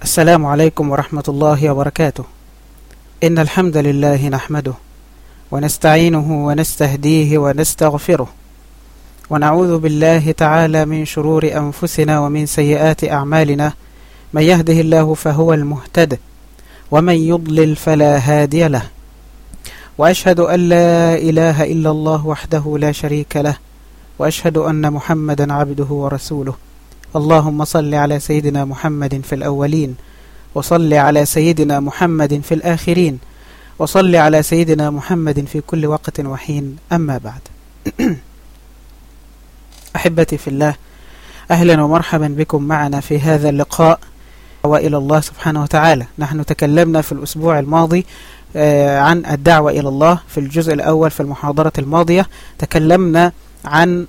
السلام عليكم ورحمة الله وبركاته إن الحمد لله نحمده ونستعينه ونستهديه ونستغفره ونعوذ بالله تعالى من شرور أنفسنا ومن سيئات أعمالنا من يهده الله فهو المهتد ومن يضلل فلا هادي له وأشهد أن لا إله إلا الله وحده لا شريك له وأشهد أن محمدا عبده ورسوله اللهم صل على سيدنا محمد في الأولين وصل على سيدنا محمد في الآخرين وصل على سيدنا محمد في كل وقت وحين أما بعد أحبتي في الله أهلا ومرحبا بكم معنا في هذا اللقاء وإلى الله سبحانه وتعالى نحن تكلمنا في الأسبوع الماضي عن الدعوة إلى الله في الجزء الأول في المحاضرة الماضية تكلمنا عن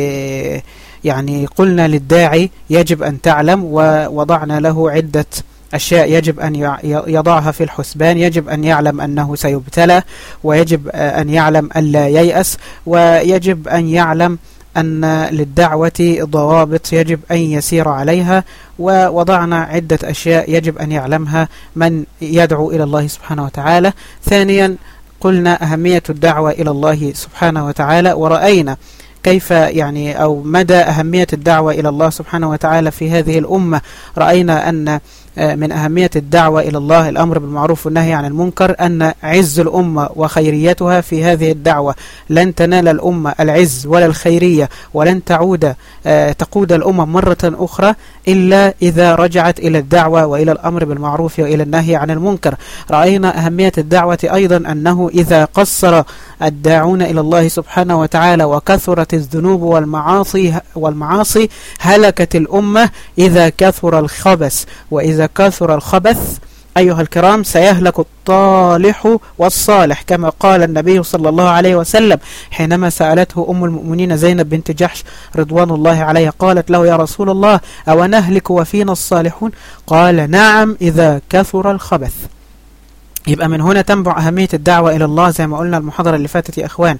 يعني قلنا للداعي يجب أن تعلم ووضعنا له عدة أشياء يجب أن يضعها في الحسبان يجب أن يعلم أنه سيبتلى ويجب أن يعلم أن لا ييأس ويجب أن يعلم أن للدعوة ضوابط يجب أن يسير عليها ووضعنا عدة أشياء يجب أن يعلمها من يدعو إلى الله سبحانه وتعالى ثانيا قلنا أهمية الدعوة إلى الله سبحانه وتعالى ورأينا كيف يعني أو مدى أهمية الدعوة إلى الله سبحانه وتعالى في هذه الأمة رأينا أن من أهمية الدعوة إلى الله الأمر بالمعروف والنهي عن المنكر أن عز الأمة وخيريتها في هذه الدعوة لن تنال الأمة العز ولا الخيرية ولن تعود تقود الأمم مرة أخرى إلا إذا رجعت إلى الدعوة وإلى الأمر بالمعروف وإلى النهي عن المنكر رأينا أهمية الدعوة أيضا أنه إذا قصر الداعون إلى الله سبحانه وتعالى وكثرت الذنوب والمعاصي والمعاصي هلكت الأمة إذا كثر الخبث وإذا كثر الخبث أيها الكرام سيهلك الطالح والصالح كما قال النبي صلى الله عليه وسلم حينما سألته أم المؤمنين زينب بنت جحش رضوان الله عليها قالت له يا رسول الله أو نهلك وفينا الصالحون قال نعم إذا كثر الخبث يبقى من هنا تنبع أهمية الدعوة إلى الله زي ما قلنا المحاضرة اللي فاتت يا أخوان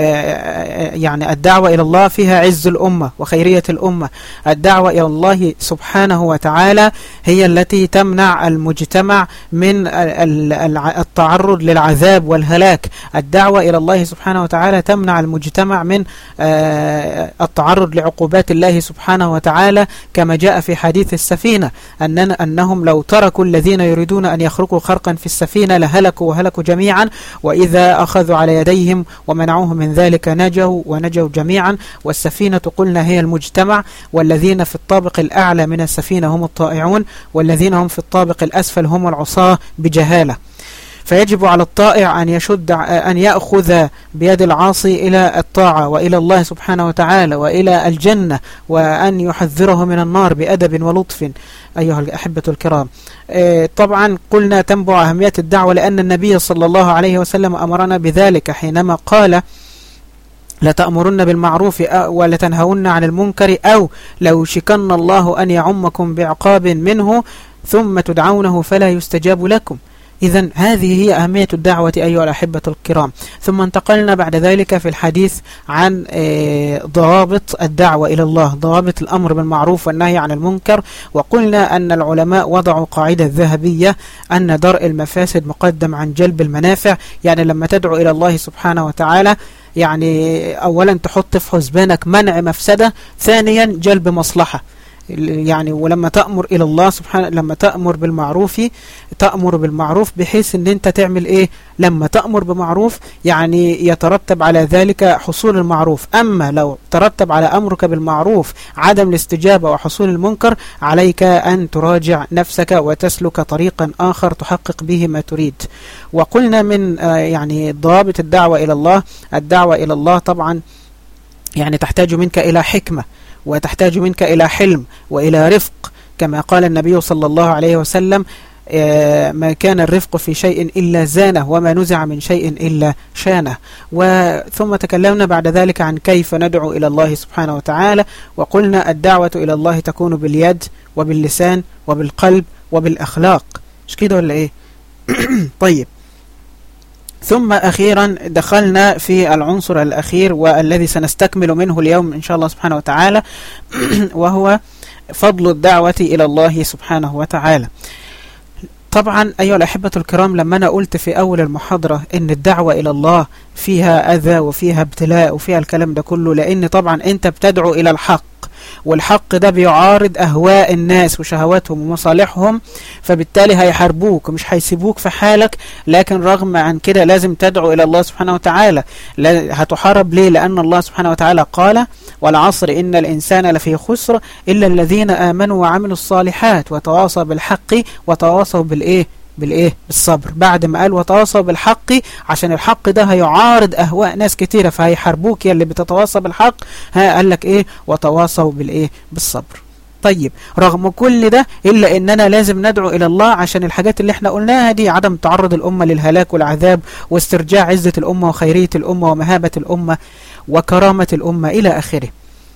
يعني الدعوة إلى الله فيها عز الأمة وخيرية الأمة الدعوة إلى الله سبحانه وتعالى هي التي تمنع المجتمع من التعرض للعذاب والهلاك الدعوة إلى الله سبحانه وتعالى تمنع المجتمع من التعرض لعقوبات الله سبحانه وتعالى كما جاء في حديث السفينة أننا أنهم لو تركوا الذين يريدون أن يخرقوا خرقا في السفينة لهلكوا وهلكوا جميعا وإذا أخذوا على يديهم ومنعوهم من ذلك نجوا ونجوا جميعا والسفينة قلنا هي المجتمع والذين في الطابق الأعلى من السفينة هم الطائعون والذين هم في الطابق الأسفل هم العصاة بجهالة فيجب على الطائع أن يشد أن يأخذ بيد العاصي إلى الطاعة وإلى الله سبحانه وتعالى وإلى الجنة وأن يحذره من النار بأدب ولطف أيها الأحبة الكرام طبعا قلنا تنبع أهمية الدعوة لأن النبي صلى الله عليه وسلم أمرنا بذلك حينما قال لتأمرن بالمعروف ولتنهون عن المنكر أو لو شكن الله أن يعمكم بعقاب منه ثم تدعونه فلا يستجاب لكم إذا هذه هي أهمية الدعوة أيها الأحبة الكرام ثم انتقلنا بعد ذلك في الحديث عن ضوابط الدعوة إلى الله ضوابط الأمر بالمعروف والنهي عن المنكر وقلنا أن العلماء وضعوا قاعدة ذهبية أن درء المفاسد مقدم عن جلب المنافع يعني لما تدعو إلى الله سبحانه وتعالى يعني أولا تحط في حسبانك منع مفسدة ثانيا جلب مصلحة يعني ولما تأمر إلى الله سبحانه لما تأمر بالمعروف تأمر بالمعروف بحيث ان انت تعمل ايه لما تأمر بمعروف يعني يترتب على ذلك حصول المعروف اما لو ترتب على امرك بالمعروف عدم الاستجابة وحصول المنكر عليك ان تراجع نفسك وتسلك طريقا اخر تحقق به ما تريد وقلنا من يعني ضوابط الدعوة الى الله الدعوة الى الله طبعا يعني تحتاج منك الى حكمة وتحتاج منك إلى حلم وإلى رفق كما قال النبي صلى الله عليه وسلم ما كان الرفق في شيء إلا زانه وما نزع من شيء إلا شانه وثم تكلمنا بعد ذلك عن كيف ندعو إلى الله سبحانه وتعالى وقلنا الدعوة إلى الله تكون باليد وباللسان وبالقلب وبالأخلاق مش كده ولا إيه طيب ثم أخيرا دخلنا في العنصر الأخير والذي سنستكمل منه اليوم إن شاء الله سبحانه وتعالى وهو فضل الدعوة إلى الله سبحانه وتعالى طبعا أيها الأحبة الكرام لما أنا قلت في أول المحاضرة أن الدعوة إلى الله فيها أذى وفيها ابتلاء وفيها الكلام ده كله لأن طبعا أنت بتدعو إلى الحق والحق ده بيعارض أهواء الناس وشهواتهم ومصالحهم فبالتالي هيحاربوك ومش هيسيبوك في حالك لكن رغم عن كده لازم تدعو إلى الله سبحانه وتعالى هتحارب ليه لأن الله سبحانه وتعالى قال والعصر إن الإنسان لفي خسر إلا الذين آمنوا وعملوا الصالحات وتواصوا بالحق وتواصوا بالإيه بالايه بالصبر بعد ما قال وتواصوا بالحق عشان الحق ده هيعارض اهواء ناس كتيره فهيحاربوك يا اللي بتتواصى بالحق ها قال لك ايه وتواصوا بالايه بالصبر طيب رغم كل ده إلا إننا لازم ندعو إلى الله عشان الحاجات اللي احنا قلناها دي عدم تعرض الأمة للهلاك والعذاب واسترجاع عزة الأمة وخيرية الأمة ومهابة الأمة وكرامة الأمة إلى آخره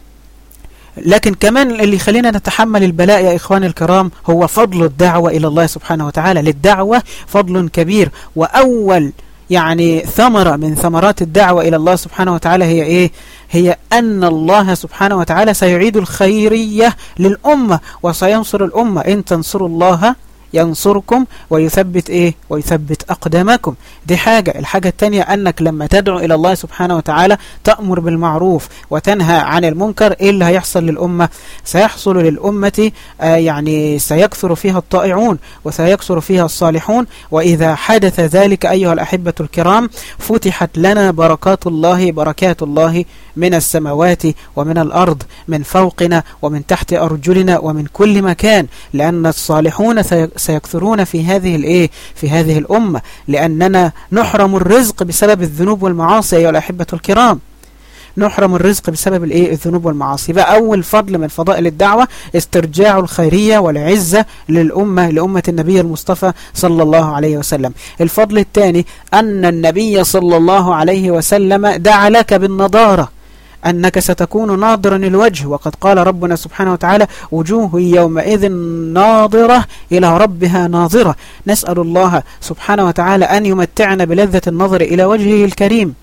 لكن كمان اللي يخلينا نتحمل البلاء يا إخواني الكرام هو فضل الدعوة إلى الله سبحانه وتعالى للدعوة فضل كبير وأول يعني ثمرة من ثمرات الدعوة إلى الله سبحانه وتعالى هي إيه هي أن الله سبحانه وتعالى سيعيد الخيرية للأمة وسينصر الأمة إن تنصروا الله ينصركم ويثبت إيه ويثبت أقدامكم دي حاجة الحاجة التانية أنك لما تدعو إلى الله سبحانه وتعالى تأمر بالمعروف وتنهى عن المنكر إيه اللي هيحصل للأمة سيحصل للأمة آه يعني سيكثر فيها الطائعون وسيكثر فيها الصالحون وإذا حدث ذلك أيها الأحبة الكرام فتحت لنا بركات الله بركات الله من السماوات ومن الأرض من فوقنا ومن تحت أرجلنا ومن كل مكان لأن الصالحون سيكثرون في هذه الايه في هذه الأمة لأننا نحرم الرزق بسبب الذنوب والمعاصي أيها الأحبة الكرام نحرم الرزق بسبب الايه الذنوب والمعاصي بقى اول فضل من فضائل الدعوة استرجاع الخيرية والعزة للأمة لأمة النبي المصطفى صلى الله عليه وسلم الفضل الثاني أن النبي صلى الله عليه وسلم دعا لك بالنضارة أنك ستكون ناظرا الوجه وقد قال ربنا سبحانه وتعالى وجوه يومئذ ناظرة إلى ربها ناظرة نسأل الله سبحانه وتعالى أن يمتعنا بلذة النظر إلى وجهه الكريم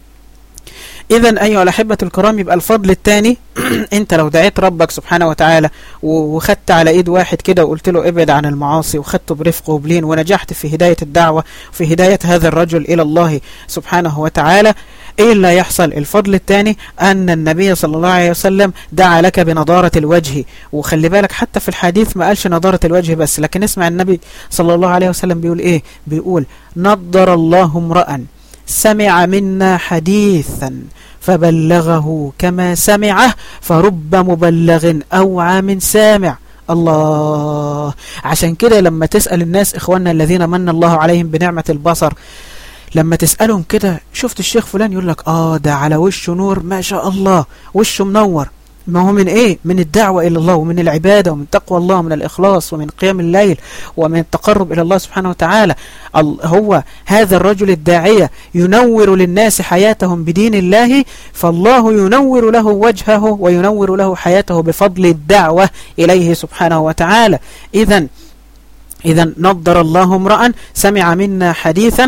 إذا أيها الأحبة الكرام يبقى الفضل الثاني أنت لو دعيت ربك سبحانه وتعالى وخدت على إيد واحد كده وقلت له ابعد عن المعاصي وخدته برفق وبلين ونجحت في هداية الدعوة في هداية هذا الرجل إلى الله سبحانه وتعالى إيه اللي يحصل الفضل الثاني أن النبي صلى الله عليه وسلم دعا لك بنضارة الوجه وخلي بالك حتى في الحديث ما قالش نضارة الوجه بس لكن اسمع النبي صلى الله عليه وسلم بيقول إيه بيقول نضر الله امرأ سمع منا حديثا فبلغه كما سمعه فرب مبلغ أوعى من سامع الله عشان كده لما تسأل الناس إخواننا الذين من الله عليهم بنعمة البصر لما تسألهم كده شفت الشيخ فلان يقول لك آه ده على وشه نور ما شاء الله وشه منور ما هو من ايه من الدعوة الى الله ومن العبادة ومن تقوى الله ومن الاخلاص ومن قيام الليل ومن التقرب الى الله سبحانه وتعالى هو هذا الرجل الداعية ينور للناس حياتهم بدين الله فالله ينور له وجهه وينور له حياته بفضل الدعوة اليه سبحانه وتعالى اذا اذا نضر الله امرأ سمع منا حديثا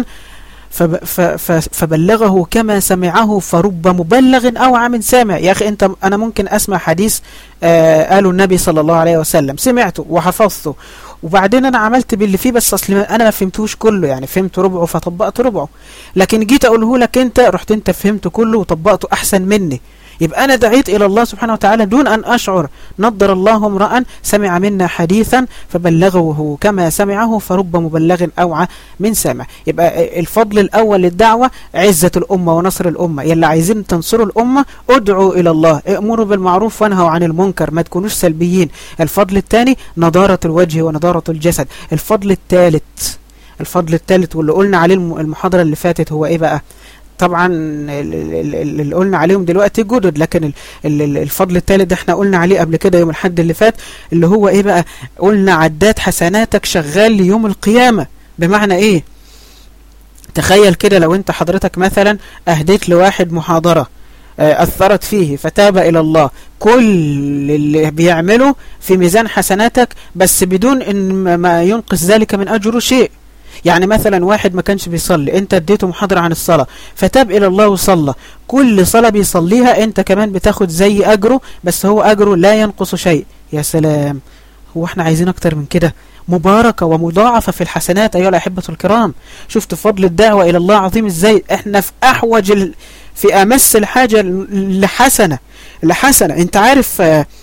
فبلغه كما سمعه فرب مبلغ أوعى من سامع يا أخي أنت أنا ممكن أسمع حديث آه قاله النبي صلى الله عليه وسلم سمعته وحفظته وبعدين أنا عملت باللي فيه بس أصل أنا ما فهمتوش كله يعني فهمت ربعه فطبقت ربعه لكن جيت أقوله لك أنت رحت أنت فهمته كله وطبقته أحسن مني يبقى أنا دعيت إلى الله سبحانه وتعالى دون أن أشعر نضر الله امرأ سمع منا حديثا فبلغه كما سمعه فرب مبلغ أوعى من سامع يبقى الفضل الأول للدعوة عزة الأمة ونصر الأمة يلي عايزين تنصروا الأمة ادعوا إلى الله امروا بالمعروف وانهوا عن المنكر ما تكونوش سلبيين الفضل الثاني نضارة الوجه ونضارة الجسد الفضل الثالث الفضل الثالث واللي قلنا عليه المحاضرة اللي فاتت هو ايه بقى طبعا اللي قلنا عليهم دلوقتي جدد لكن الفضل الثالث ده احنا قلنا عليه قبل كده يوم الحد اللي فات اللي هو ايه بقى قلنا عداد حسناتك شغال ليوم القيامة بمعنى ايه تخيل كده لو انت حضرتك مثلا اهديت لواحد محاضرة أثرت فيه فتاب إلى الله كل اللي بيعمله في ميزان حسناتك بس بدون إن ما ينقص ذلك من أجره شيء يعني مثلا واحد ما كانش بيصلي انت اديته محاضرة عن الصلاة فتاب الى الله وصلى كل صلاة بيصليها انت كمان بتاخد زي اجره بس هو اجره لا ينقص شيء يا سلام هو احنا عايزين اكتر من كده مباركة ومضاعفة في الحسنات أيها الأحبة الكرام شفت فضل الدعوة إلى الله عظيم إزاي إحنا في أحوج ال... في أمس الحاجة لحسنة لحسنة أنت عارف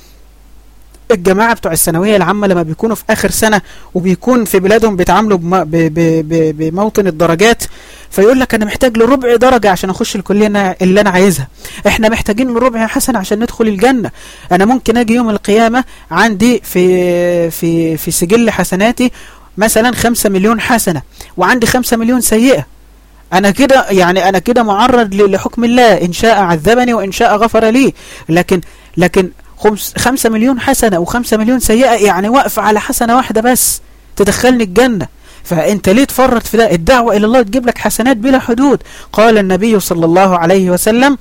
الجماعة بتوع الثانوية العامة لما بيكونوا في آخر سنة وبيكون في بلادهم بيتعاملوا بم... ب... ب... ب... بموطن الدرجات فيقول لك أنا محتاج لربع درجة عشان أخش الكلية اللي أنا عايزها إحنا محتاجين لربع حسنة عشان ندخل الجنة أنا ممكن أجي يوم القيامة عندي في في في سجل حسناتي مثلا خمسة مليون حسنة وعندي خمسة مليون سيئة أنا كده يعني أنا كده معرض لحكم الله إن شاء عذبني وإن شاء غفر لي لكن لكن خمس خمسة مليون حسنة وخمسة مليون سيئة يعني واقف على حسنة واحدة بس تدخلني الجنة فأنت ليه تفرط في ده الدعوة إلى الله تجيب لك حسنات بلا حدود قال النبي صلى الله عليه وسلم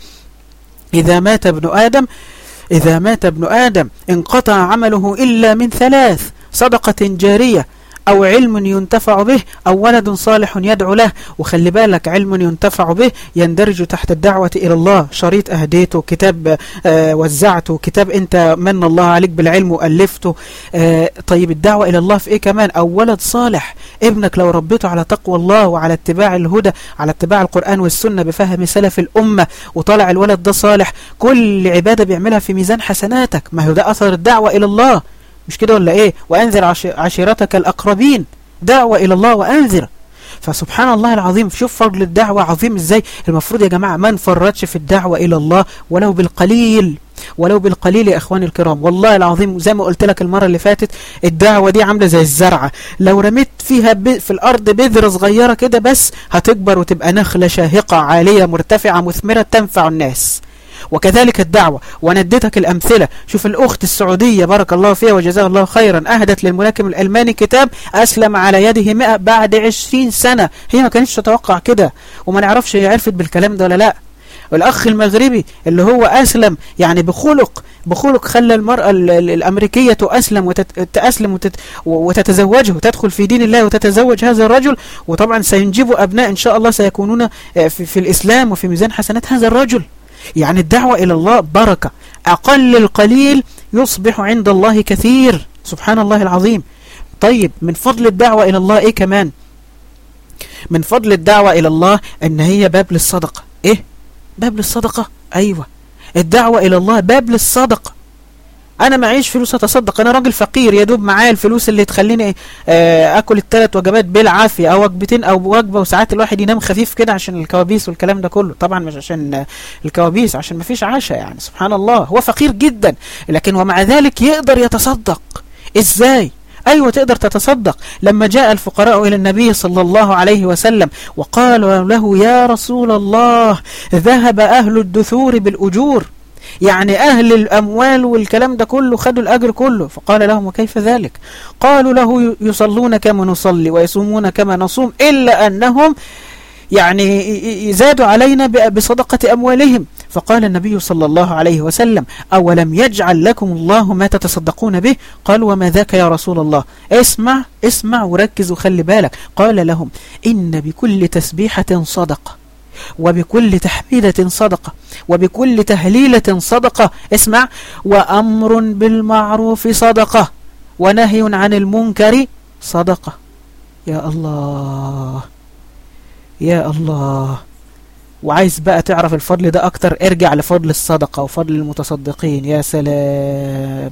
إذا مات ابن آدم إذا مات ابن آدم انقطع عمله إلا من ثلاث صدقة جارية أو علم ينتفع به أو ولد صالح يدعو له وخلي بالك علم ينتفع به يندرج تحت الدعوة إلى الله شريط أهديته كتاب آه وزعته كتاب أنت من الله عليك بالعلم وألفته آه طيب الدعوة إلى الله في إيه كمان أو ولد صالح ابنك لو ربيته على تقوى الله وعلى اتباع الهدى على اتباع القرآن والسنة بفهم سلف الأمة وطلع الولد ده صالح كل عبادة بيعملها في ميزان حسناتك ما هو ده أثر الدعوة إلى الله مش كده ولا ايه وانذر عشيرتك الاقربين دعوة الى الله وانذر فسبحان الله العظيم شوف فضل الدعوة عظيم ازاي المفروض يا جماعة ما نفرطش في الدعوة الى الله ولو بالقليل ولو بالقليل يا اخواني الكرام والله العظيم زي ما قلت لك المرة اللي فاتت الدعوة دي عاملة زي الزرعة لو رميت فيها في الارض بذرة صغيرة كده بس هتكبر وتبقى نخلة شاهقة عالية مرتفعة مثمرة تنفع الناس وكذلك الدعوة وانا اديتك الامثلة شوف الاخت السعودية بارك الله فيها وجزاها الله خيرا اهدت للملاكم الالماني كتاب اسلم على يده 100 بعد 20 سنة هي ما كانتش تتوقع كده وما نعرفش هي عرفت بالكلام ده ولا لا والأخ المغربي اللي هو أسلم يعني بخلق بخلق خلى المرأة الأمريكية تأسلم وتأسلم وتت وتتزوجه وتدخل في دين الله وتتزوج هذا الرجل وطبعا سينجبوا أبناء إن شاء الله سيكونون في, في الإسلام وفي ميزان حسنات هذا الرجل يعني الدعوة إلى الله بركة أقل القليل يصبح عند الله كثير سبحان الله العظيم طيب من فضل الدعوة إلى الله إيه كمان من فضل الدعوة إلى الله أن هي باب للصدقة إيه باب للصدقة أيوة الدعوة إلى الله باب للصدقة انا معيش فلوس اتصدق انا راجل فقير يا دوب معايا الفلوس اللي تخليني اكل الثلاث وجبات بالعافيه او وجبتين او وجبه وساعات الواحد ينام خفيف كده عشان الكوابيس والكلام ده كله طبعا مش عشان الكوابيس عشان ما فيش عشاء يعني سبحان الله هو فقير جدا لكن ومع ذلك يقدر يتصدق ازاي أيوة تقدر تتصدق لما جاء الفقراء إلى النبي صلى الله عليه وسلم وقالوا له يا رسول الله ذهب أهل الدثور بالأجور يعني أهل الأموال والكلام ده كله خدوا الأجر كله فقال لهم وكيف ذلك قالوا له يصلون كما نصلي ويصومون كما نصوم إلا أنهم يعني يزادوا علينا بصدقة أموالهم فقال النبي صلى الله عليه وسلم أولم يجعل لكم الله ما تتصدقون به قالوا وما ذاك يا رسول الله اسمع اسمع وركز وخلي بالك قال لهم إن بكل تسبيحة صدقة وبكل تحميدة صدقة وبكل تهليلة صدقة اسمع وأمر بالمعروف صدقة ونهي عن المنكر صدقة يا الله يا الله وعايز بقى تعرف الفضل ده أكتر ارجع لفضل الصدقة وفضل المتصدقين يا سلام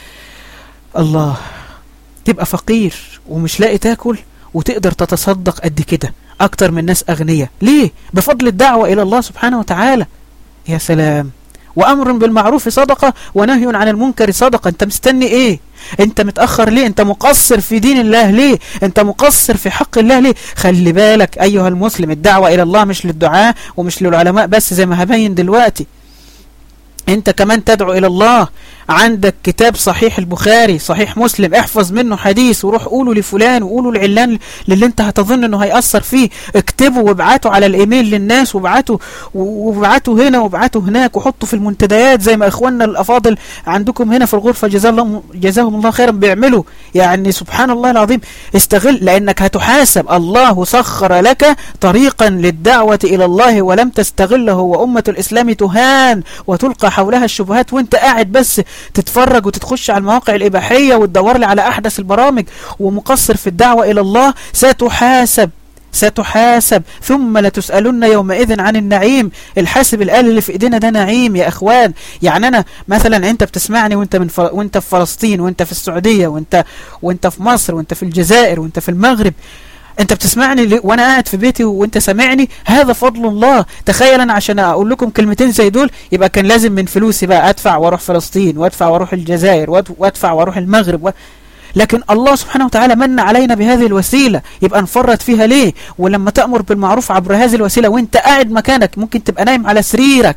الله تبقى فقير ومش لاقي تاكل وتقدر تتصدق قد كده أكتر من ناس أغنية ليه؟ بفضل الدعوة إلى الله سبحانه وتعالى يا سلام وأمر بالمعروف صدقة ونهي عن المنكر صدقة أنت مستني إيه؟ أنت متأخر ليه؟ أنت مقصر في دين الله ليه؟ أنت مقصر في حق الله ليه؟ خلي بالك أيها المسلم الدعوة إلى الله مش للدعاء ومش للعلماء بس زي ما هبين دلوقتي أنت كمان تدعو إلى الله عندك كتاب صحيح البخاري صحيح مسلم احفظ منه حديث وروح قوله لفلان وقوله لعلان للي انت هتظن انه هيأثر فيه اكتبه وابعته على الايميل للناس وابعته وابعته هنا وابعته هناك وحطه في المنتديات زي ما اخواننا الافاضل عندكم هنا في الغرفة جزاهم جزاهم الله خيرا بيعملوا يعني سبحان الله العظيم استغل لانك هتحاسب الله سخر لك طريقا للدعوة الى الله ولم تستغله وامة الاسلام تهان وتلقى حولها الشبهات وانت قاعد بس تتفرج وتتخش على المواقع الإباحية وتدور لي على أحدث البرامج ومقصر في الدعوة إلى الله ستحاسب ستحاسب ثم لتسألن يومئذ عن النعيم الحاسب الآل اللي في إيدينا ده نعيم يا أخوان يعني أنا مثلا أنت بتسمعني وأنت, من ف... وانت في فلسطين وأنت في السعودية وأنت, وانت في مصر وأنت في الجزائر وأنت في المغرب انت بتسمعني لي وانا قاعد في بيتي وانت سامعني هذا فضل الله تخيل انا عشان اقول لكم كلمتين زي دول يبقى كان لازم من فلوسي بقى ادفع واروح فلسطين وادفع واروح الجزائر وادفع واروح المغرب و... لكن الله سبحانه وتعالى من علينا بهذه الوسيلة يبقى نفرط فيها ليه ولما تأمر بالمعروف عبر هذه الوسيلة وانت قاعد مكانك ممكن تبقى نايم على سريرك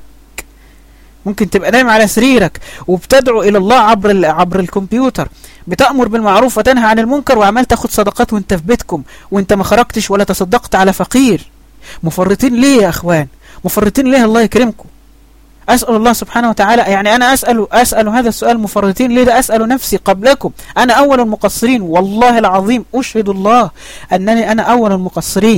ممكن تبقى نايم على سريرك وبتدعو إلى الله عبر عبر الكمبيوتر بتأمر بالمعروف وتنهى عن المنكر وعمال تاخد صدقات وانت في بيتكم وانت ما خرجتش ولا تصدقت على فقير مفرطين ليه يا أخوان مفرطين ليه الله يكرمكم أسأل الله سبحانه وتعالى يعني أنا أسأل, أسأل هذا السؤال مفرطين ليه ده أسأل نفسي قبلكم أنا أول المقصرين والله العظيم أشهد الله أنني أنا أول المقصرين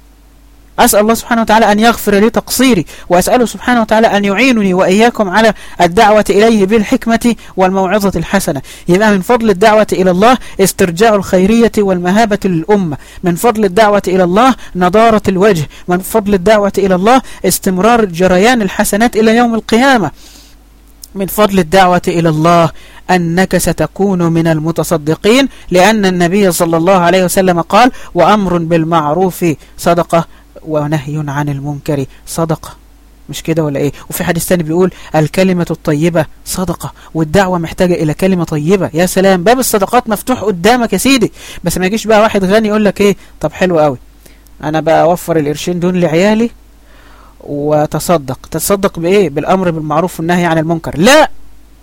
أسأل الله سبحانه وتعالى أن يغفر لي تقصيري وأسأله سبحانه وتعالى أن يعينني وإياكم على الدعوة إليه بالحكمة والموعظة الحسنة يبقى من فضل الدعوة إلى الله استرجاع الخيرية والمهابة للأمة من فضل الدعوة إلى الله نضارة الوجه من فضل الدعوة إلى الله استمرار جريان الحسنات إلى يوم القيامة من فضل الدعوة إلى الله أنك ستكون من المتصدقين لأن النبي صلى الله عليه وسلم قال وأمر بالمعروف صدقة ونهي عن المنكر صدقة مش كده ولا ايه وفي حديث ثاني بيقول الكلمة الطيبة صدقة والدعوة محتاجة الى كلمة طيبة يا سلام باب الصدقات مفتوح قدامك يا سيدي بس ما يجيش بقى واحد غني يقول لك ايه طب حلو قوي انا بقى اوفر القرشين دول لعيالي وتصدق تصدق بايه بالامر بالمعروف والنهي عن المنكر لا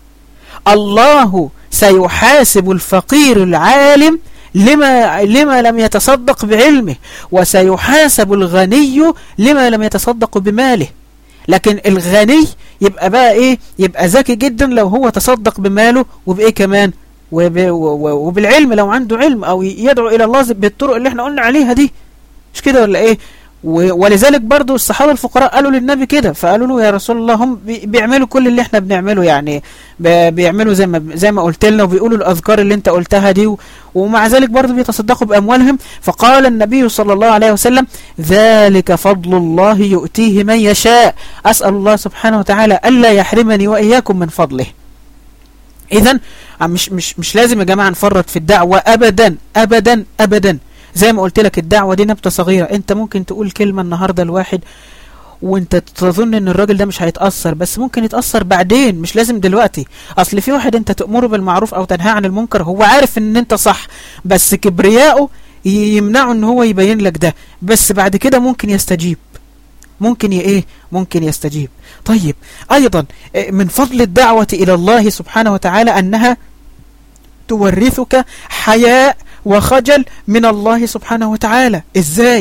الله سيحاسب الفقير العالم لما, لما لم يتصدق بعلمه وسيحاسب الغني لما لم يتصدق بماله لكن الغني يبقى بقى ايه يبقى ذكي جدا لو هو تصدق بماله وبايه كمان وبالعلم لو عنده علم او يدعو الى الله بالطرق اللي احنا قلنا عليها دي مش كده ولا ايه ولذلك برضو الصحابة الفقراء قالوا للنبي كده فقالوا له يا رسول الله هم بيعملوا كل اللي احنا بنعمله يعني بيعملوا زي ما زي ما قلت لنا وبيقولوا الأذكار اللي انت قلتها دي ومع ذلك برضو بيتصدقوا بأموالهم فقال النبي صلى الله عليه وسلم ذلك فضل الله يؤتيه من يشاء أسأل الله سبحانه وتعالى ألا يحرمني وإياكم من فضله إذا مش مش مش لازم يا جماعة نفرط في الدعوة أبدا أبدا أبدا زي ما قلت لك الدعوة دي نبتة صغيرة انت ممكن تقول كلمة النهاردة الواحد وانت تظن ان الراجل ده مش هيتأثر بس ممكن يتأثر بعدين مش لازم دلوقتي اصل في واحد انت تأمره بالمعروف او تنهى عن المنكر هو عارف ان انت صح بس كبرياءه يمنعه ان هو يبين لك ده بس بعد كده ممكن يستجيب ممكن ايه ممكن يستجيب طيب ايضا من فضل الدعوة الى الله سبحانه وتعالى انها تورثك حياء وخجل من الله سبحانه وتعالى ازاي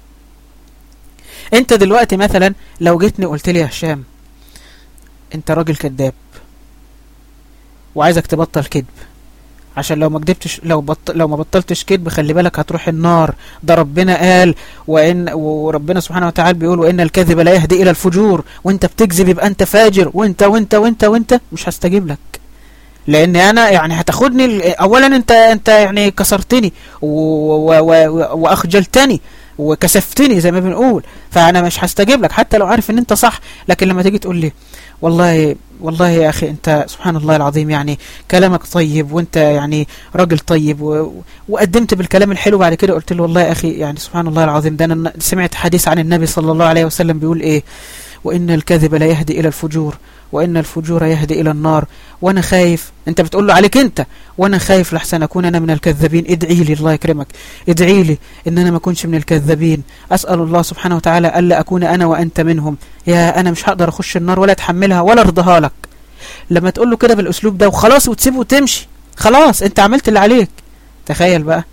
انت دلوقتي مثلا لو جيتني قلت لي يا هشام انت راجل كذاب وعايزك تبطل كذب عشان لو ما كدبتش لو بط... لو ما بطلتش كذب خلي بالك هتروح النار ده ربنا قال وان وربنا سبحانه وتعالى بيقول وان الكذب لا يهدي الى الفجور وانت بتكذب يبقى انت فاجر وانت وانت وانت وانت مش هستجيب لك لان انا يعني هتاخدني اولا انت انت يعني كسرتني واخجلتني وكسفتني زي ما بنقول فانا مش هستجيب لك حتى لو عارف ان انت صح لكن لما تيجي تقول لي والله والله يا اخي انت سبحان الله العظيم يعني كلامك طيب وانت يعني راجل طيب و... وقدمت بالكلام الحلو بعد كده قلت له والله يا اخي يعني سبحان الله العظيم ده انا سمعت حديث عن النبي صلى الله عليه وسلم بيقول ايه وان الكذب لا يهدي الى الفجور وإن الفجور يهدي إلى النار وأنا خايف أنت بتقول له عليك أنت وأنا خايف لحسن أكون أنا من الكذابين ادعي لي الله يكرمك ادعي لي إن أنا ما أكونش من الكذابين أسأل الله سبحانه وتعالى ألا أكون أنا وأنت منهم يا أنا مش هقدر أخش النار ولا أتحملها ولا أرضها لك لما تقول له كده بالاسلوب ده وخلاص وتسيبه وتمشي خلاص انت عملت اللي عليك تخيل بقى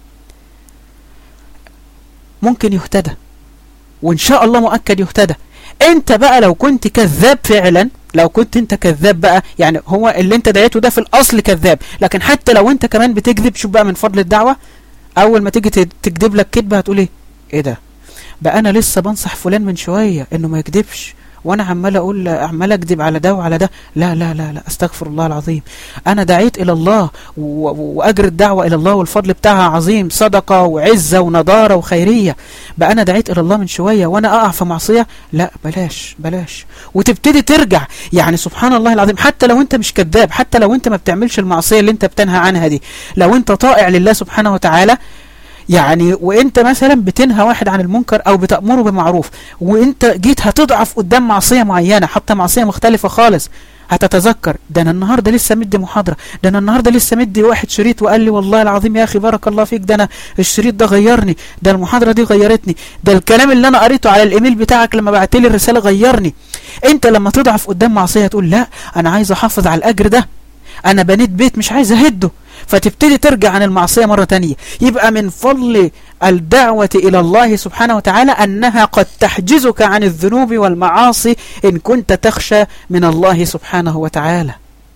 ممكن يهتدى وان شاء الله مؤكد يهتدى انت بقى لو كنت كذاب فعلا لو كنت انت كذاب بقى يعني هو اللي انت دعيته ده في الاصل كذاب لكن حتى لو انت كمان بتكذب شوف بقى من فضل الدعوة اول ما تيجي تكذب لك كذبه هتقول ايه ايه ده بقى انا لسه بنصح فلان من شوية انه ما يكذبش وانا عمال اقول عمال اكذب على ده وعلى ده لا لا لا لا استغفر الله العظيم انا دعيت الى الله واجر الدعوه الى الله والفضل بتاعها عظيم صدقه وعزه ونضاره وخيريه بقى انا دعيت الى الله من شويه وانا اقع في معصيه لا بلاش بلاش وتبتدي ترجع يعني سبحان الله العظيم حتى لو انت مش كذاب حتى لو انت ما بتعملش المعصيه اللي انت بتنهى عنها دي لو انت طائع لله سبحانه وتعالى يعني وانت مثلا بتنهى واحد عن المنكر او بتأمره بمعروف وانت جيت هتضعف قدام معصية معينة حتى معصية مختلفة خالص هتتذكر ده انا النهاردة لسه مدي محاضرة ده انا النهاردة لسه مدي واحد شريط وقال لي والله العظيم يا اخي بارك الله فيك ده انا الشريط ده غيرني ده المحاضرة دي غيرتني ده الكلام اللي انا قريته على الايميل بتاعك لما بعت لي الرسالة غيرني انت لما تضعف قدام معصية تقول لا انا عايز احافظ على الاجر ده انا بنيت بيت مش عايز اهده فتبتدي ترجع عن المعصية مرة تانية يبقى من فضل الدعوة إلى الله سبحانه وتعالى أنها قد تحجزك عن الذنوب والمعاصي إن كنت تخشى من الله سبحانه وتعالى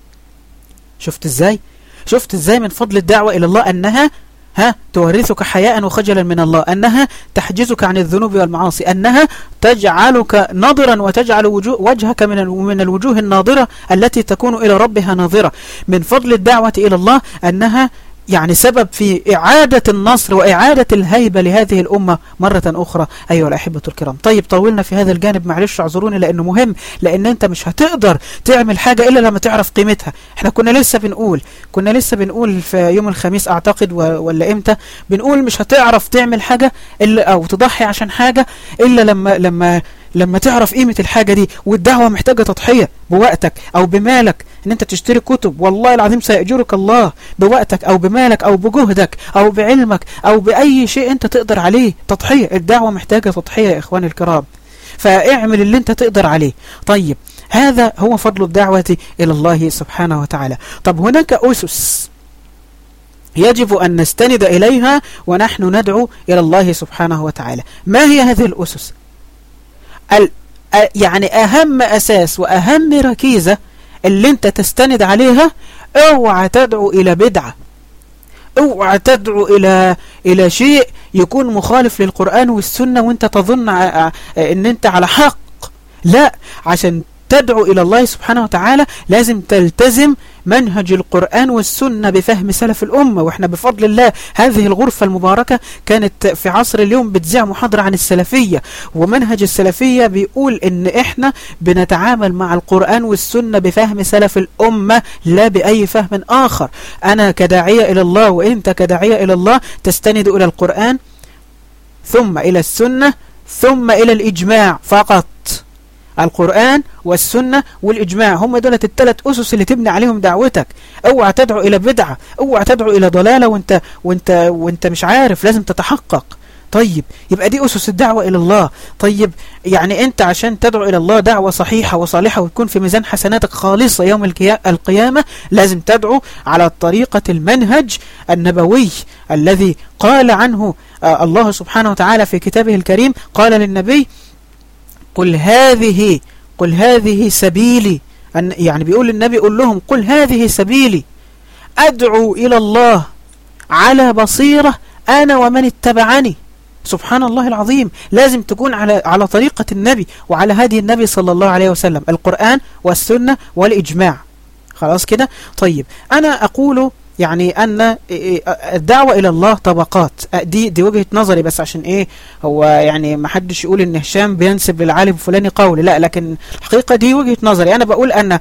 شفت ازاي؟ شفت ازاي من فضل الدعوة إلى الله أنها ها تورثك حياء وخجلا من الله أنها تحجزك عن الذنوب والمعاصي أنها تجعلك نظرا وتجعل وجوه وجهك من من الوجوه الناظرة التي تكون إلى ربها ناظرة من فضل الدعوة إلى الله أنها يعني سبب في إعادة النصر وإعادة الهيبة لهذه الأمة مرة أخرى أيها الأحبة الكرام طيب طولنا في هذا الجانب معلش اعذروني لأنه مهم لأن أنت مش هتقدر تعمل حاجة إلا لما تعرف قيمتها احنا كنا لسه بنقول كنا لسه بنقول في يوم الخميس أعتقد ولا إمتى بنقول مش هتعرف تعمل حاجة إلا أو تضحي عشان حاجة إلا لما لما لما تعرف قيمة الحاجة دي والدعوة محتاجة تضحية بوقتك أو بمالك ان انت تشتري كتب والله العظيم سيأجرك الله بوقتك او بمالك او بجهدك او بعلمك او بأي شيء انت تقدر عليه تضحية الدعوة محتاجة تضحية يا اخواني الكرام فاعمل اللي انت تقدر عليه طيب هذا هو فضل الدعوة إلى الله سبحانه وتعالى طب هناك أسس يجب أن نستند إليها ونحن ندعو إلى الله سبحانه وتعالى ما هي هذه الأسس يعني أهم أساس وأهم ركيزة اللي انت تستند عليها اوعى تدعو الى بدعة اوعى تدعو الى الى شيء يكون مخالف للقرآن والسنة وانت تظن ان انت على حق لا عشان تدعو إلى الله سبحانه وتعالى لازم تلتزم منهج القرآن والسنة بفهم سلف الأمة وإحنا بفضل الله هذه الغرفة المباركة كانت في عصر اليوم بتذيع محاضرة عن السلفية ومنهج السلفية بيقول إن إحنا بنتعامل مع القرآن والسنة بفهم سلف الأمة لا بأي فهم آخر أنا كداعية إلى الله وإنت كداعية إلى الله تستند إلى القرآن ثم إلى السنة ثم إلى الإجماع فقط القرآن والسنة والإجماع هم دولة الثلاث أسس اللي تبني عليهم دعوتك اوعى تدعو إلى بدعة اوعى تدعو إلى ضلالة وانت, وانت, وانت مش عارف لازم تتحقق طيب يبقى دي أسس الدعوة إلى الله طيب يعني أنت عشان تدعو إلى الله دعوة صحيحة وصالحة وتكون في ميزان حسناتك خالصة يوم القيامة لازم تدعو على طريقة المنهج النبوي الذي قال عنه الله سبحانه وتعالى في كتابه الكريم قال للنبي قل هذه قل هذه سبيلي أن يعني بيقول النبي قل لهم قل هذه سبيلي أدعو إلى الله على بصيرة أنا ومن اتبعني سبحان الله العظيم لازم تكون على على طريقة النبي وعلى هدي النبي صلى الله عليه وسلم القرآن والسنة والإجماع خلاص كده طيب أنا أقول يعني أن الدعوة إلى الله طبقات دي دي وجهة نظري بس عشان إيه هو يعني ما حدش يقول إن هشام بينسب للعالم فلاني قول لا لكن الحقيقة دي وجهة نظري أنا بقول أن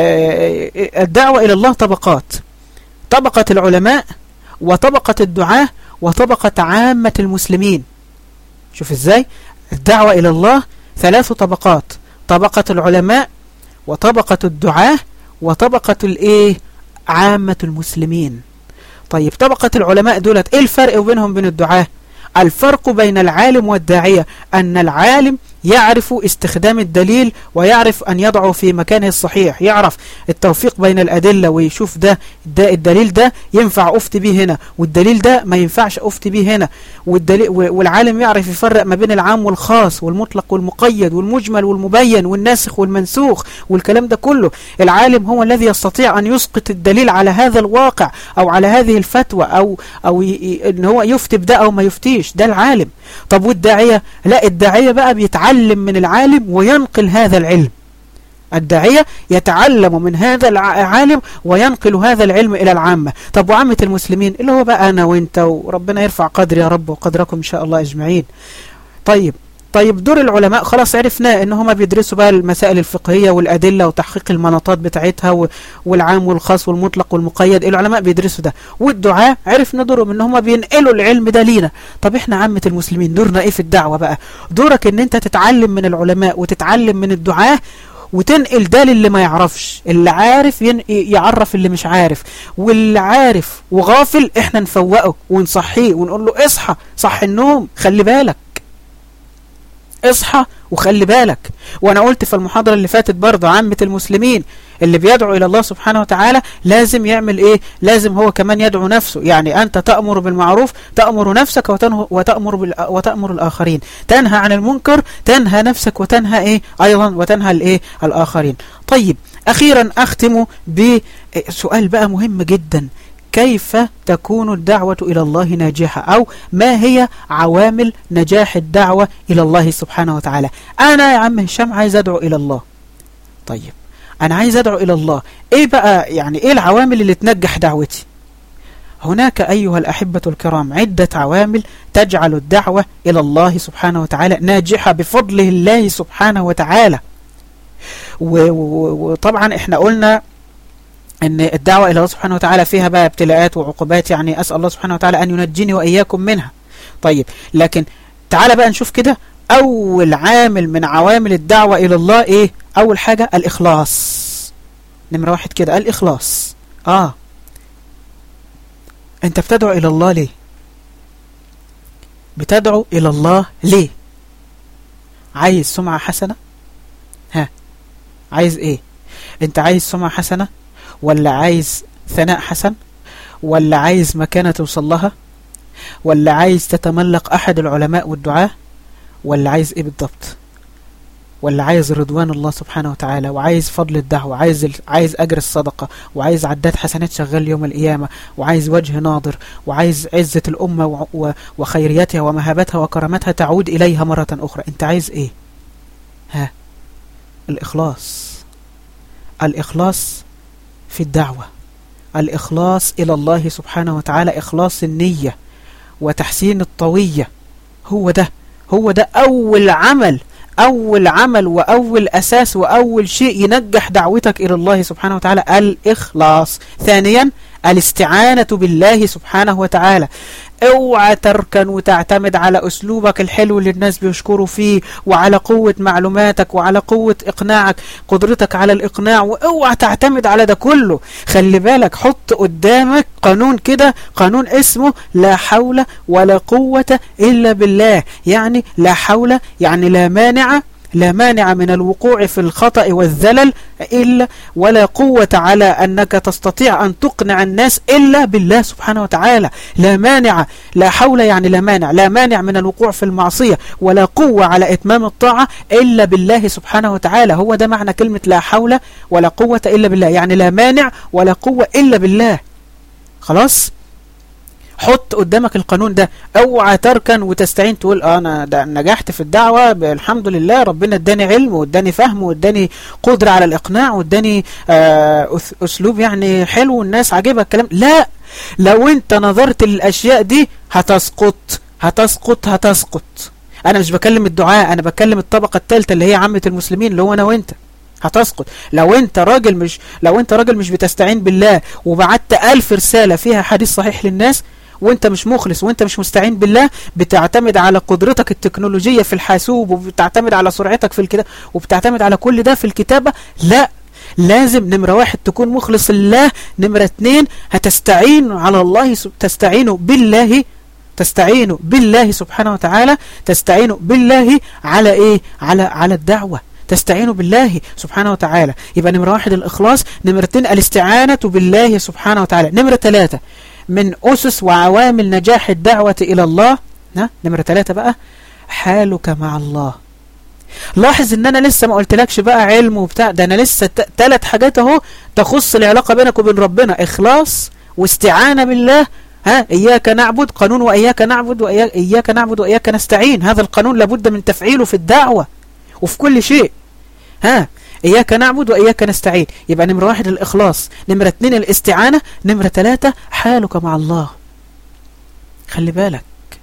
الدعوة إلى الله طبقات طبقة العلماء وطبقة الدعاة وطبقة عامة المسلمين شوف إزاي الدعوة إلى الله ثلاث طبقات طبقة العلماء وطبقة الدعاة وطبقة الإيه عامة المسلمين طيب طبقة العلماء دولت ايه الفرق بينهم بين الدعاة الفرق بين العالم والداعية أن العالم يعرف استخدام الدليل ويعرف أن يضعه في مكانه الصحيح يعرف التوفيق بين الأدلة ويشوف ده, ده الدليل ده ينفع أفتي به هنا والدليل ده ما ينفعش أفتي به هنا والدليل والعالم يعرف يفرق ما بين العام والخاص والمطلق والمقيد والمجمل والمبين والناسخ والمنسوخ والكلام ده كله العالم هو الذي يستطيع أن يسقط الدليل على هذا الواقع أو على هذه الفتوى أو, أو إن هو يفتي بده أو ما يفتيش ده العالم طب والداعية لا الداعية بقى بيتعلم من العالم وينقل هذا العلم الداعية يتعلم من هذا العالم وينقل هذا العلم إلى العامة طب وعامة المسلمين اللي هو بقى أنا وإنت وربنا يرفع قدري يا رب وقدركم إن شاء الله أجمعين طيب طيب دور العلماء خلاص عرفنا ان هم بيدرسوا بقى المسائل الفقهية والأدلة وتحقيق المناطات بتاعتها والعام والخاص والمطلق والمقيد العلماء بيدرسوا ده والدعاء عرفنا دورهم ان هم بينقلوا العلم ده لينا طب احنا عامة المسلمين دورنا ايه في الدعوة بقى دورك ان انت تتعلم من العلماء وتتعلم من الدعاء وتنقل ده للي ما يعرفش اللي عارف يعرف اللي مش عارف واللي عارف وغافل احنا نفوقه ونصحيه ونقول له اصحى صح النوم خلي بالك اصحى وخلي بالك وانا قلت في المحاضرة اللي فاتت برضه عامة المسلمين اللي بيدعو الى الله سبحانه وتعالى لازم يعمل ايه لازم هو كمان يدعو نفسه يعني انت تأمر بالمعروف تأمر نفسك وتأمر, وتأمر الاخرين تنهى عن المنكر تنهى نفسك وتنهى ايه ايضا وتنهى الايه الاخرين طيب اخيرا اختم بسؤال بقى مهم جدا كيف تكون الدعوة إلى الله ناجحة أو ما هي عوامل نجاح الدعوة إلى الله سبحانه وتعالى أنا يا عم هشام عايز أدعو إلى الله طيب أنا عايز أدعو إلى الله إيه بقى يعني إيه العوامل اللي تنجح دعوتي هناك أيها الأحبة الكرام عدة عوامل تجعل الدعوة إلى الله سبحانه وتعالى ناجحة بفضل الله سبحانه وتعالى وطبعا احنا قلنا ان الدعوة الى الله سبحانه وتعالى فيها بقى ابتلاءات وعقوبات يعني اسأل الله سبحانه وتعالى ان ينجيني واياكم منها طيب لكن تعالى بقى نشوف كده اول عامل من عوامل الدعوة الى الله ايه اول حاجة الاخلاص نمرة واحد كده الاخلاص اه انت بتدعو الى الله ليه بتدعو الى الله ليه عايز سمعة حسنة ها عايز ايه انت عايز سمعة حسنة ولا عايز ثناء حسن ولا عايز مكانة توصل لها ولا عايز تتملق أحد العلماء والدعاة ولا عايز إيه بالضبط ولا عايز رضوان الله سبحانه وتعالى وعايز فضل الدعوة عايز عايز أجر الصدقة وعايز عداد حسنات شغال يوم القيامة وعايز وجه ناظر وعايز عزة الأمة وخيريتها ومهابتها وكرامتها تعود إليها مرة أخرى أنت عايز إيه ها الإخلاص الإخلاص في الدعوة الإخلاص إلى الله سبحانه وتعالى إخلاص النية وتحسين الطوية هو ده هو ده أول عمل أول عمل وأول أساس وأول شيء ينجح دعوتك إلى الله سبحانه وتعالى الإخلاص ثانيا الاستعانة بالله سبحانه وتعالى اوعى تركن وتعتمد على اسلوبك الحلو اللي الناس بيشكروا فيه وعلى قوة معلوماتك وعلى قوة اقناعك قدرتك على الاقناع واوعى تعتمد على ده كله خلي بالك حط قدامك قانون كده قانون اسمه لا حول ولا قوة الا بالله يعني لا حول يعني لا مانع لا مانع من الوقوع في الخطأ والذلل إلا ولا قوة على أنك تستطيع أن تقنع الناس إلا بالله سبحانه وتعالى لا مانع لا حول يعني لا مانع لا مانع من الوقوع في المعصية ولا قوة على إتمام الطاعة إلا بالله سبحانه وتعالى هو ده معنى كلمة لا حول ولا قوة إلا بالله يعني لا مانع ولا قوة إلا بالله خلاص حط قدامك القانون ده اوعى تركن وتستعين تقول اه انا نجحت في الدعوة الحمد لله ربنا اداني علم واداني فهم واداني قدرة على الاقناع واداني آه اسلوب يعني حلو والناس عجبها الكلام لا لو انت نظرت للاشياء دي هتسقط هتسقط هتسقط انا مش بكلم الدعاء انا بكلم الطبقة الثالثة اللي هي عامة المسلمين اللي هو انا وانت هتسقط لو انت راجل مش لو انت راجل مش بتستعين بالله وبعت ألف رسالة فيها حديث صحيح للناس وانت مش مخلص وانت مش مستعين بالله بتعتمد على قدرتك التكنولوجية في الحاسوب وبتعتمد على سرعتك في الكتابة وبتعتمد على كل ده في الكتابة لا لازم نمرة واحد تكون مخلص لله نمرة اتنين هتستعين على الله تستعين بالله تستعين بالله سبحانه وتعالى تستعين بالله على ايه على على الدعوة تستعين بالله سبحانه وتعالى يبقى نمرة واحد الإخلاص نمرة اتنين الاستعانة بالله سبحانه وتعالى نمرة ثلاثة من أسس وعوامل نجاح الدعوة إلى الله نمرة ثلاثة بقى حالك مع الله لاحظ ان انا لسه ما قلتلكش بقى علم وبتاع ده انا لسه ثلاث حاجات اهو تخص العلاقة بينك وبين ربنا اخلاص واستعانة بالله ها إياك نعبد قانون وإياك نعبد وإياك نعبد وإياك نستعين هذا القانون لابد من تفعيله في الدعوة وفي كل شيء ها إياك نعبد وإياك نستعين يبقى نمرة واحد الإخلاص نمرة اتنين الاستعانة نمرة ثلاثة حالك مع الله خلي بالك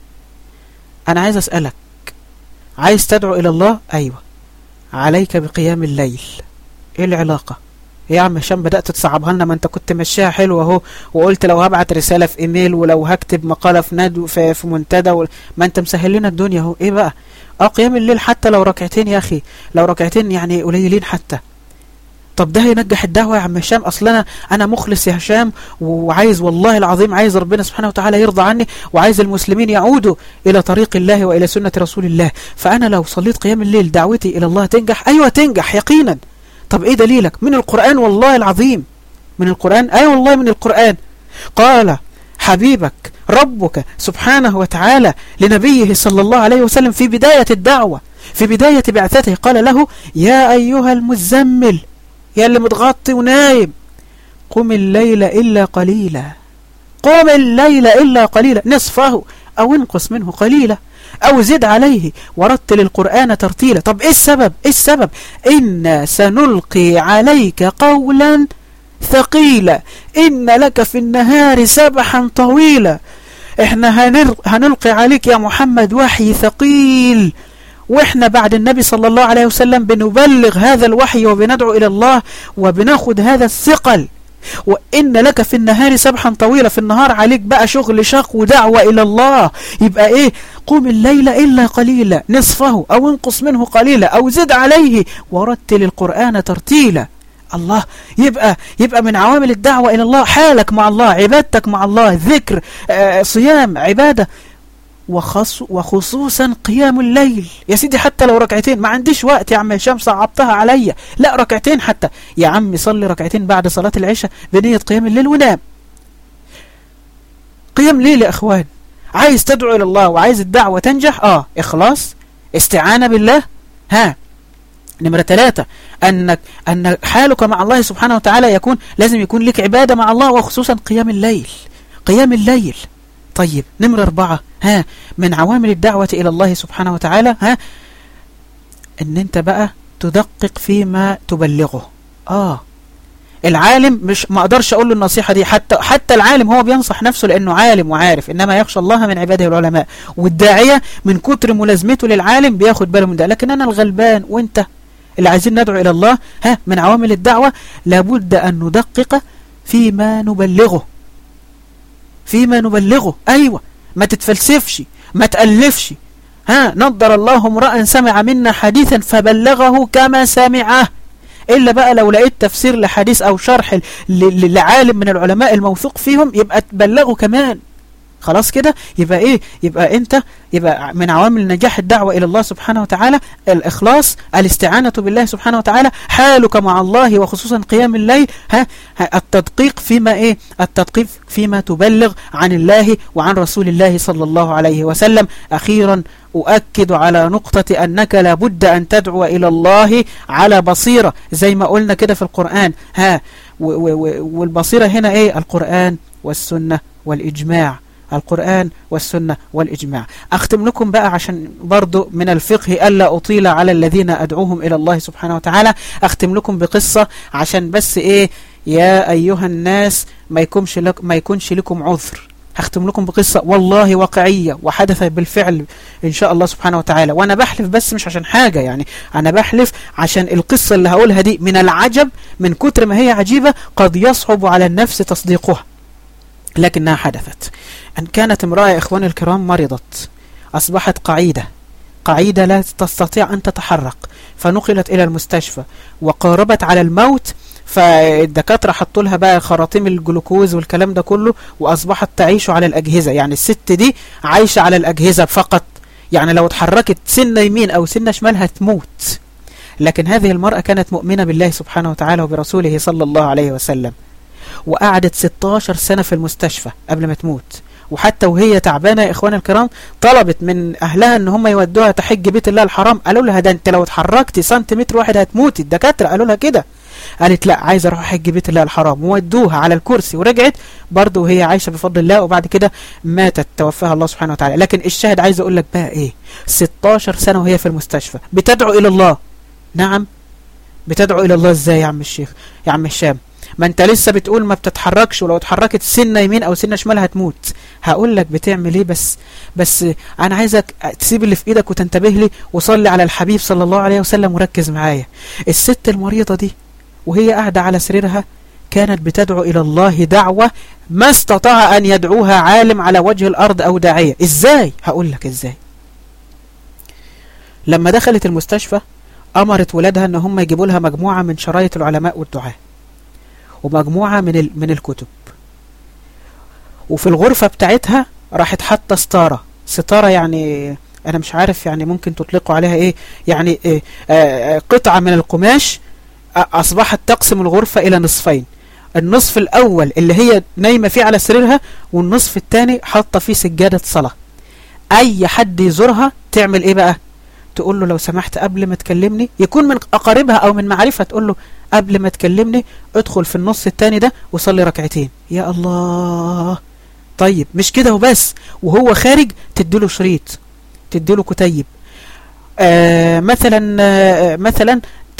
أنا عايز أسألك عايز تدعو إلى الله أيوة عليك بقيام الليل إيه العلاقة يا عم هشام بدأت تصعبها لنا ما انت كنت مشيها حلوة اهو وقلت لو هبعت رسالة في ايميل ولو هكتب مقالة في ندو في, في منتدى و... ما انت مسهل لنا الدنيا اهو ايه بقى اه قيام الليل حتى لو ركعتين يا اخي لو ركعتين يعني قليلين حتى طب ده هينجح الدعوة يا عم هشام اصل انا انا مخلص يا هشام وعايز والله العظيم عايز ربنا سبحانه وتعالى يرضى عني وعايز المسلمين يعودوا الى طريق الله والى سنة رسول الله فانا لو صليت قيام الليل دعوتي الى الله تنجح ايوه تنجح يقينا طب ايه دليلك من القرآن والله العظيم من القرآن اي أيوة والله من القرآن قال حبيبك ربك سبحانه وتعالى لنبيه صلى الله عليه وسلم في بداية الدعوة في بداية بعثته قال له يا أيها المزمل يا اللي متغطي ونايم قم الليل إلا قليلا قم الليل إلا قليلا نصفه أو انقص منه قليلا أو زد عليه ورتل القرآن ترتيلا طب إيه السبب إيه السبب إنا سنلقي عليك قولا ثقيلا إن لك في النهار سبحا طويلا إحنا هنلقي عليك يا محمد وحي ثقيل وإحنا بعد النبي صلى الله عليه وسلم بنبلغ هذا الوحي وبندعو إلى الله وبناخد هذا الثقل وإن لك في النهار سبحا طويلا في النهار عليك بقى شغل شاق ودعوة إلى الله يبقى إيه قم الليل إلا قليلا نصفه أو انقص منه قليلا أو زد عليه ورتل القرآن ترتيلا الله يبقى يبقى من عوامل الدعوة إلى الله حالك مع الله عبادتك مع الله ذكر آه صيام عبادة وخص وخصوصا قيام الليل يا سيدي حتى لو ركعتين ما عنديش وقت يا عم هشام صعبتها عليا لا ركعتين حتى يا عم صلي ركعتين بعد صلاة العشاء بنية قيام الليل ونام قيام ليل يا اخوان عايز تدعو الى الله وعايز الدعوة تنجح اه اخلاص استعانة بالله ها نمرة ثلاثة أنك أن حالك مع الله سبحانه وتعالى يكون لازم يكون لك عبادة مع الله وخصوصا قيام الليل قيام الليل طيب نمرة أربعة ها من عوامل الدعوة إلى الله سبحانه وتعالى ها أن أنت بقى تدقق فيما تبلغه آه العالم مش ما اقدرش اقول له النصيحة دي حتى حتى العالم هو بينصح نفسه لانه عالم وعارف انما يخشى الله من عباده العلماء والداعية من كتر ملازمته للعالم بياخد باله من ده لكن انا الغلبان وانت اللي عايزين ندعو الى الله ها من عوامل الدعوة لابد ان ندقق فيما نبلغه فيما نبلغه أيوة ما تتفلسفش ما تألفش ها نضر الله امرأ سمع منا حديثا فبلغه كما سمعه إلا بقى لو لقيت تفسير لحديث أو شرح لعالم من العلماء الموثوق فيهم يبقى تبلغه كمان خلاص كده يبقى ايه يبقى انت يبقى من عوامل نجاح الدعوة الى الله سبحانه وتعالى الاخلاص الاستعانة بالله سبحانه وتعالى حالك مع الله وخصوصا قيام الليل ها التدقيق فيما ايه التدقيق فيما تبلغ عن الله وعن رسول الله صلى الله عليه وسلم اخيرا أؤكد على نقطة أنك لابد أن تدعو إلى الله على بصيرة زي ما قلنا كده في القرآن ها والبصيرة هنا إيه القرآن والسنة والإجماع القرآن والسنة والإجماع أختم لكم بقى عشان برضو من الفقه ألا أطيل على الذين أدعوهم إلى الله سبحانه وتعالى أختم لكم بقصة عشان بس إيه يا أيها الناس ما يكونش, لك ما يكونش لكم عذر هختم لكم بقصة والله واقعية وحدث بالفعل إن شاء الله سبحانه وتعالى وأنا بحلف بس مش عشان حاجة يعني أنا بحلف عشان القصة اللي هقولها دي من العجب من كتر ما هي عجيبة قد يصعب على النفس تصديقها لكنها حدثت أن كانت امرأة إخواني الكرام مرضت أصبحت قعيدة قعيدة لا تستطيع أن تتحرك فنقلت إلى المستشفى وقاربت على الموت فالدكاترة حطوا لها بقى خراطيم الجلوكوز والكلام ده كله وأصبحت تعيش على الأجهزة يعني الست دي عايشة على الأجهزة فقط يعني لو اتحركت سنة يمين أو سنة شمال هتموت لكن هذه المرأة كانت مؤمنة بالله سبحانه وتعالى وبرسوله صلى الله عليه وسلم وقعدت 16 سنة في المستشفى قبل ما تموت وحتى وهي تعبانة يا إخوان الكرام طلبت من أهلها أن هم يودوها تحج بيت الله الحرام قالوا لها ده أنت لو اتحركتي سنتيمتر واحد هتموتي الدكاترة قالوا لها كده قالت لا عايزة أروح أحج بيت الله الحرام وودوها على الكرسي ورجعت برضه وهي عايشة بفضل الله وبعد كده ماتت توفاها الله سبحانه وتعالى لكن الشاهد عايز أقول لك بقى إيه 16 سنة وهي في المستشفى بتدعو إلى الله نعم بتدعو إلى الله إزاي يا عم الشيخ يا عم الشام ما انت لسه بتقول ما بتتحركش ولو اتحركت سنة يمين او سنة شمال هتموت هقول لك بتعمل ايه بس بس انا عايزك تسيب اللي في ايدك وتنتبه لي وصلي على الحبيب صلى الله عليه وسلم وركز معايا الست المريضة دي وهي قاعدة على سريرها كانت بتدعو إلى الله دعوة ما استطاع أن يدعوها عالم على وجه الأرض أو داعية إزاي؟ هقول لك إزاي لما دخلت المستشفى أمرت ولادها أن هم يجيبوا لها مجموعة من شرايط العلماء والدعاء ومجموعة من من الكتب وفي الغرفة بتاعتها راحت حاطة ستارة ستارة يعني أنا مش عارف يعني ممكن تطلقوا عليها إيه يعني إيه آه قطعة من القماش أصبحت تقسم الغرفة إلى نصفين النصف الأول اللي هي نايمة فيه على سريرها والنصف الثاني حاطة فيه سجادة صلاة أي حد يزورها تعمل إيه بقى تقول له لو سمحت قبل ما تكلمني يكون من أقاربها أو من معرفة تقول له قبل ما تكلمني ادخل في النص التاني ده وصلي ركعتين يا الله طيب مش كده وبس وهو خارج تديله شريط تديله كتيب آه مثلا آه مثلا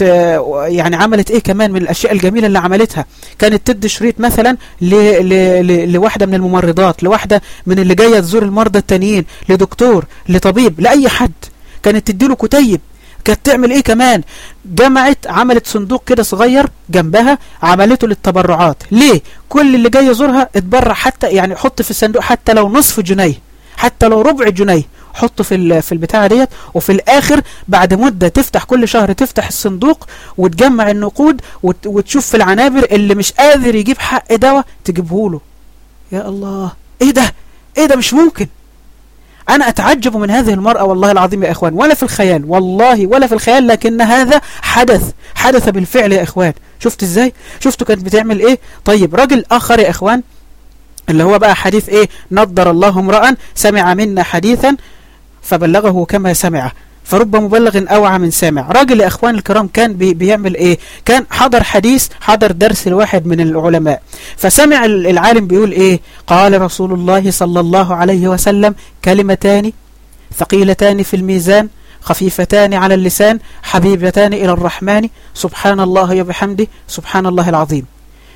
يعني عملت ايه كمان من الاشياء الجميله اللي عملتها كانت تدي شريط مثلا ل ل ل لواحده من الممرضات لواحده من اللي جايه تزور المرضى التانيين لدكتور لطبيب لاي حد كانت تديله كتيب كانت تعمل ايه كمان جمعت عملت صندوق كده صغير جنبها عملته للتبرعات ليه كل اللي جاي يزورها اتبرع حتى يعني حط في الصندوق حتى لو نصف جنيه حتى لو ربع جنيه حطه في في البتاعه ديت وفي الاخر بعد مده تفتح كل شهر تفتح الصندوق وتجمع النقود وتشوف في العنابر اللي مش قادر يجيب حق دواء تجيبه له يا الله ايه ده ايه ده مش ممكن أنا أتعجب من هذه المرأة والله العظيم يا إخوان ولا في الخيال والله ولا في الخيال لكن هذا حدث حدث بالفعل يا إخوان شفت إزاي شفتوا كانت بتعمل إيه طيب راجل آخر يا إخوان اللي هو بقى حديث إيه نضر الله امرأ سمع منا حديثا فبلغه كما سمعه فرب مبلغ أوعى من سامع راجل يا أخوان الكرام كان بي بيعمل إيه كان حضر حديث حضر درس لواحد من العلماء فسمع العالم بيقول إيه قال رسول الله صلى الله عليه وسلم كلمتان ثقيلتان في الميزان خفيفتان على اللسان حبيبتان إلى الرحمن سبحان الله وبحمده سبحان الله العظيم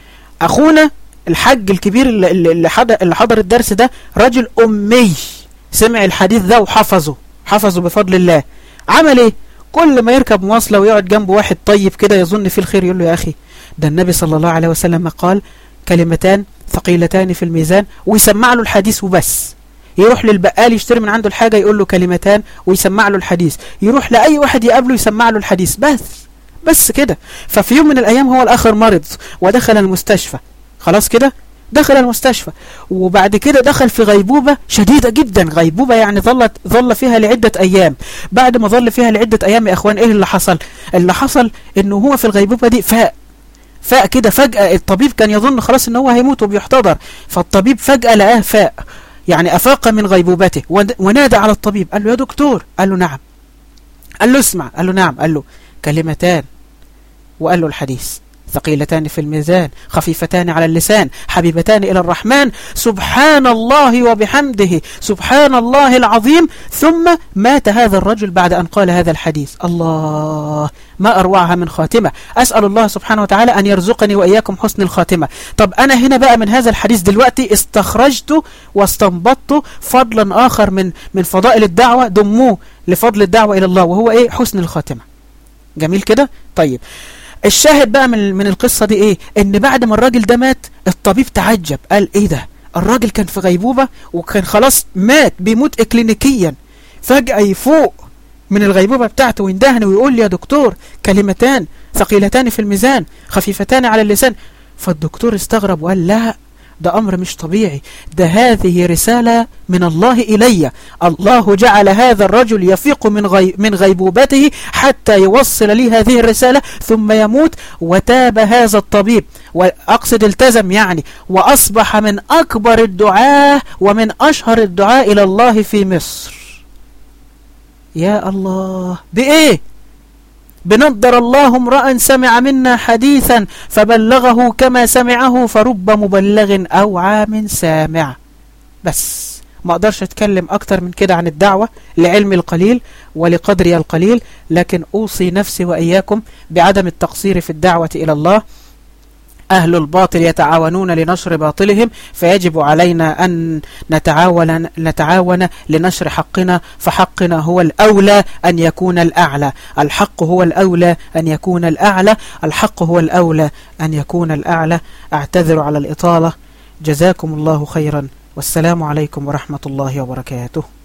أخونا الحج الكبير اللي حضر, اللي حضر الدرس ده رجل أمي سمع الحديث ده وحفظه حفظه بفضل الله عمل ايه كل ما يركب مواصلة ويقعد جنبه واحد طيب كده يظن فيه الخير يقول له يا أخي ده النبي صلى الله عليه وسلم قال كلمتان ثقيلتان في الميزان ويسمع له الحديث وبس يروح للبقال يشتري من عنده الحاجة يقول له كلمتان ويسمع له الحديث يروح لأي واحد يقابله يسمع له الحديث بس بس كده ففي يوم من الأيام هو الآخر مرض ودخل المستشفى خلاص كده دخل المستشفى وبعد كده دخل في غيبوبة شديدة جدا غيبوبة يعني ظلت ظل فيها لعدة أيام بعد ما ظل فيها لعدة أيام يا أخوان إيه اللي حصل اللي حصل إنه هو في الغيبوبة دي فاق فاق كده فجأة الطبيب كان يظن خلاص إن هو هيموت وبيحتضر فالطبيب فجأة لقاه فاق يعني أفاق من غيبوبته ونادى على الطبيب قال له يا دكتور قال له نعم قال له اسمع قال له نعم قال له كلمتان وقال له الحديث ثقيلتان في الميزان خفيفتان على اللسان حبيبتان إلى الرحمن سبحان الله وبحمده سبحان الله العظيم ثم مات هذا الرجل بعد أن قال هذا الحديث الله ما أروعها من خاتمة أسأل الله سبحانه وتعالى أن يرزقني وإياكم حسن الخاتمة طب أنا هنا بقى من هذا الحديث دلوقتي استخرجت واستنبطت فضلا آخر من من فضائل الدعوة دموه لفضل الدعوة إلى الله وهو إيه حسن الخاتمة جميل كده طيب الشاهد بقى من من القصة دي ايه ان بعد ما الراجل ده مات الطبيب تعجب قال ايه ده الراجل كان في غيبوبة وكان خلاص مات بيموت اكلينيكيا فجأة يفوق من الغيبوبة بتاعته ويندهني ويقول لي يا دكتور كلمتان ثقيلتان في الميزان خفيفتان على اللسان فالدكتور استغرب وقال لا ده أمر مش طبيعي ده هذه رسالة من الله إلي الله جعل هذا الرجل يفيق من, غي من غيبوبته حتى يوصل لي هذه الرسالة ثم يموت وتاب هذا الطبيب وأقصد التزم يعني وأصبح من أكبر الدعاة ومن أشهر الدعاء إلى الله في مصر يا الله بإيه بنضر الله امرأ سمع منا حديثا فبلغه كما سمعه فرب مبلغ أو عام سامع بس ما أقدرش أتكلم أكتر من كده عن الدعوة لعلمي القليل ولقدري القليل لكن أوصي نفسي وإياكم بعدم التقصير في الدعوة إلى الله أهل الباطل يتعاونون لنشر باطلهم فيجب علينا أن نتعاون, نتعاون لنشر حقنا فحقنا هو الأولى أن يكون الأعلى الحق هو الأولى أن يكون الأعلى الحق هو الأولى أن يكون الأعلى أعتذر على الإطالة جزاكم الله خيرا والسلام عليكم ورحمة الله وبركاته